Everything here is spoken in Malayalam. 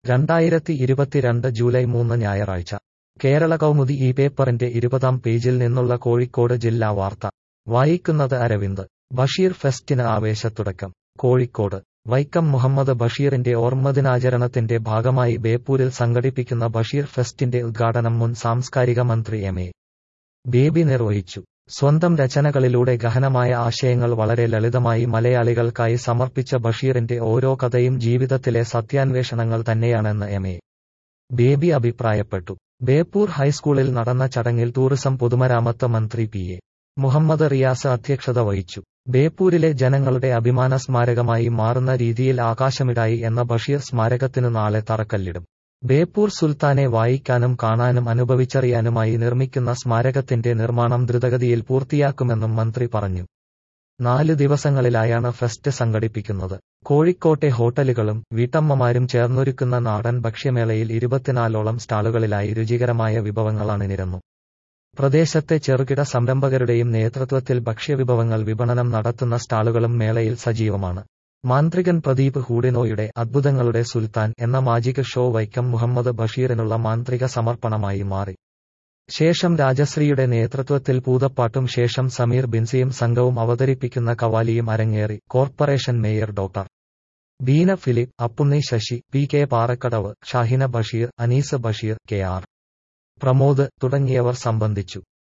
രണ്ടായിരത്തി ഇരുപത്തിരണ്ട് ജൂലൈ മൂന്ന് ഞായറാഴ്ച കേരള കൗമുദി ഈ പേപ്പറിന്റെ ഇരുപതാം പേജിൽ നിന്നുള്ള കോഴിക്കോട് ജില്ലാ വാർത്ത വായിക്കുന്നത് അരവിന്ദ് ബഷീർ ഫെസ്റ്റിന് ആവേശത്തുടക്കം കോഴിക്കോട് വൈക്കം മുഹമ്മദ് ബഷീറിന്റെ ഓർമ്മദിനാചരണത്തിന്റെ ഭാഗമായി ബേപ്പൂരിൽ സംഘടിപ്പിക്കുന്ന ബഷീർ ഫെസ്റ്റിന്റെ ഉദ്ഘാടനം മുൻ സാംസ്കാരിക മന്ത്രി എം എ ബേബി നിർവഹിച്ചു സ്വന്തം രചനകളിലൂടെ ഗഹനമായ ആശയങ്ങൾ വളരെ ലളിതമായി മലയാളികൾക്കായി സമർപ്പിച്ച ബഷീറിന്റെ ഓരോ കഥയും ജീവിതത്തിലെ സത്യാന്വേഷണങ്ങൾ തന്നെയാണെന്ന് എം എ ബേബി അഭിപ്രായപ്പെട്ടു ബേപ്പൂർ ഹൈസ്കൂളിൽ നടന്ന ചടങ്ങിൽ ടൂറിസം പൊതുമരാമത്ത് മന്ത്രി പി എ മുഹമ്മദ് റിയാസ് അധ്യക്ഷത വഹിച്ചു ബേപ്പൂരിലെ ജനങ്ങളുടെ അഭിമാന സ്മാരകമായി മാറുന്ന രീതിയിൽ ആകാശമിടായി എന്ന ബഷീർ സ്മാരകത്തിനു നാളെ തറക്കല്ലിടും ബേപ്പൂർ സുൽത്താനെ വായിക്കാനും കാണാനും അനുഭവിച്ചറിയാനുമായി നിർമ്മിക്കുന്ന സ്മാരകത്തിന്റെ നിർമ്മാണം ദ്രുതഗതിയിൽ പൂർത്തിയാക്കുമെന്നും മന്ത്രി പറഞ്ഞു നാല് ദിവസങ്ങളിലായാണ് ഫെസ്റ്റ് സംഘടിപ്പിക്കുന്നത് കോഴിക്കോട്ടെ ഹോട്ടലുകളും വീട്ടമ്മമാരും ചേർന്നൊരുക്കുന്ന നാടൻ ഭക്ഷ്യമേളയിൽ ഇരുപത്തിനാലോളം സ്റ്റാളുകളിലായി രുചികരമായ വിഭവങ്ങൾ അണിനിരന്നു പ്രദേശത്തെ ചെറുകിട സംരംഭകരുടെയും നേതൃത്വത്തിൽ ഭക്ഷ്യവിഭവങ്ങൾ വിപണനം നടത്തുന്ന സ്റ്റാളുകളും മേളയിൽ സജീവമാണ് മാന്ത്രികൻ പ്രദീപ് ഹൂഡിനോയുടെ അദ്ഭുതങ്ങളുടെ സുൽത്താൻ എന്ന മാജിക് ഷോ വൈക്കം മുഹമ്മദ് ബഷീറിനുള്ള മാന്ത്രിക സമർപ്പണമായി മാറി ശേഷം രാജശ്രീയുടെ നേതൃത്വത്തിൽ പൂതപ്പാട്ടും ശേഷം സമീർ ബിൻസിയും സംഘവും അവതരിപ്പിക്കുന്ന കവാലിയും അരങ്ങേറി corporation mayor doctor Beena Philip Appunni Sasi P K Parakkadavu Shahina Basheer Anees Basheer K R Pramod തുടങ്ങിയവർ സംബന്ധിച്ചു